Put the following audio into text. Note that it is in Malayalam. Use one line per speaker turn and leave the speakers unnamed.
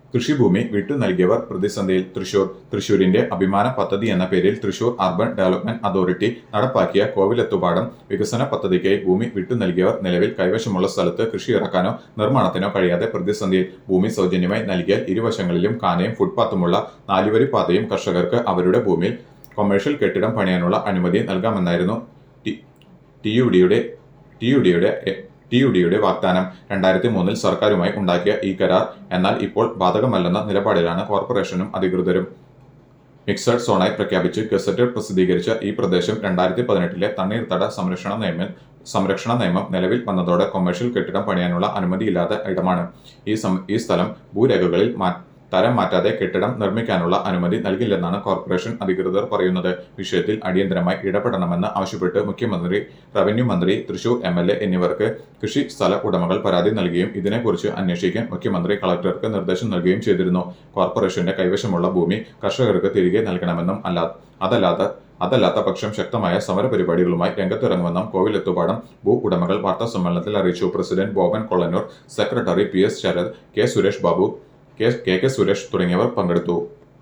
കൃഷിഭൂമി വിട്ടു നൽകിയവർ പ്രതിസന്ധിയിൽ തൃശൂർ തൃശൂരിന്റെ അഭിമാന പദ്ധതി എന്ന പേരിൽ തൃശൂർ അർബൻ ഡെവലപ്മെന്റ് അതോറിറ്റി നടപ്പാക്കിയ കോവിലെത്തുപാടം വികസന പദ്ധതിക്കായി ഭൂമി വിട്ടു നൽകിയവർ നിലവിൽ കൈവശമുള്ള സ്ഥലത്ത് കൃഷി ഇറക്കാനോ നിർമ്മാണത്തിനോ കഴിയാതെ പ്രതിസന്ധിയിൽ ഭൂമി സൗജന്യമായി നൽകിയാൽ ഇരുവശങ്ങളിലും കാനയും ഫുട്പാത്തുമുള്ള നാലുവരി പാതയും കർഷകർക്ക് അവരുടെ ഭൂമിയിൽ കൊമേഴ്ഷ്യൽ കെട്ടിടം പണിയാനുള്ള അനുമതി നൽകാമെന്നായിരുന്നു ടി- ടി യു ഡിയുടെ ടി യു ഡിയുടെ ടി യു ഡിയുടെ വാഗ്ദാനം രണ്ടായിരത്തി മൂന്നിൽ സർക്കാരുമായി ഉണ്ടാക്കിയ ഈ കരാർ എന്നാൽ ഇപ്പോൾ ബാധകമല്ലെന്ന നിലപാടിലാണ് കോർപ്പറേഷനും അധികൃതരും മിക്സഡ് സോണായി പ്രഖ്യാപിച്ച് ഗസറ്റഡ് പ്രസിദ്ധീകരിച്ച ഈ പ്രദേശം രണ്ടായിരത്തി പതിനെട്ടിലെ തണ്ണീർത്തട സംരക്ഷണ നിയമം സംരക്ഷണ നിയമം നിലവിൽ വന്നതോടെ കൊമേഴ്ഷ്യൽ കെട്ടിടം പണിയാനുള്ള അനുമതിയില്ലാത്ത ഇടമാണ് ഈ സം- ഈ സ്ഥലം ഭൂരേഖകളിൽ മാ തരം മാറ്റാതെ കെട്ടിടം നിർമ്മിക്കാനുള്ള അനുമതി നൽകില്ലെന്നാണ് കോർപ്പറേഷൻ അധികൃതർ പറയുന്നത് വിഷയത്തിൽ അടിയന്തരമായി ഇടപെടണമെന്ന് ആവശ്യപ്പെട്ട് മുഖ്യമന്ത്രി റവന്യൂ മന്ത്രി തൃശൂർ എം എൽ എ എന്നിവർക്ക് കൃഷി സ്ഥല ഉടമകൾ പരാതി നൽകുകയും ഇതിനെക്കുറിച്ച് അന്വേഷിക്കാൻ മുഖ്യമന്ത്രി കളക്ടർക്ക് നിർദ്ദേശം നൽകുകയും ചെയ്തിരുന്നു കോർപ്പറേഷന്റെ കൈവശമുള്ള ഭൂമി കർഷകർക്ക് തിരികെ നൽകണമെന്നും അല്ലാ അതല്ലാതെ അതല്ലാത്ത പക്ഷം ശക്തമായ സമരപരിപാടികളുമായി രംഗത്തിറങ്ങുമെന്നും കോവിലെത്തുപാടം ഭൂ ഉടമകൾ വാർത്താ സമ്മേളനത്തിൽ അറിയിച്ചു president Boban Kollannur secretary P S Sharath K Suresh Babu K K K Suresh തുടങ്ങിയവർ പങ്കെടുത്തു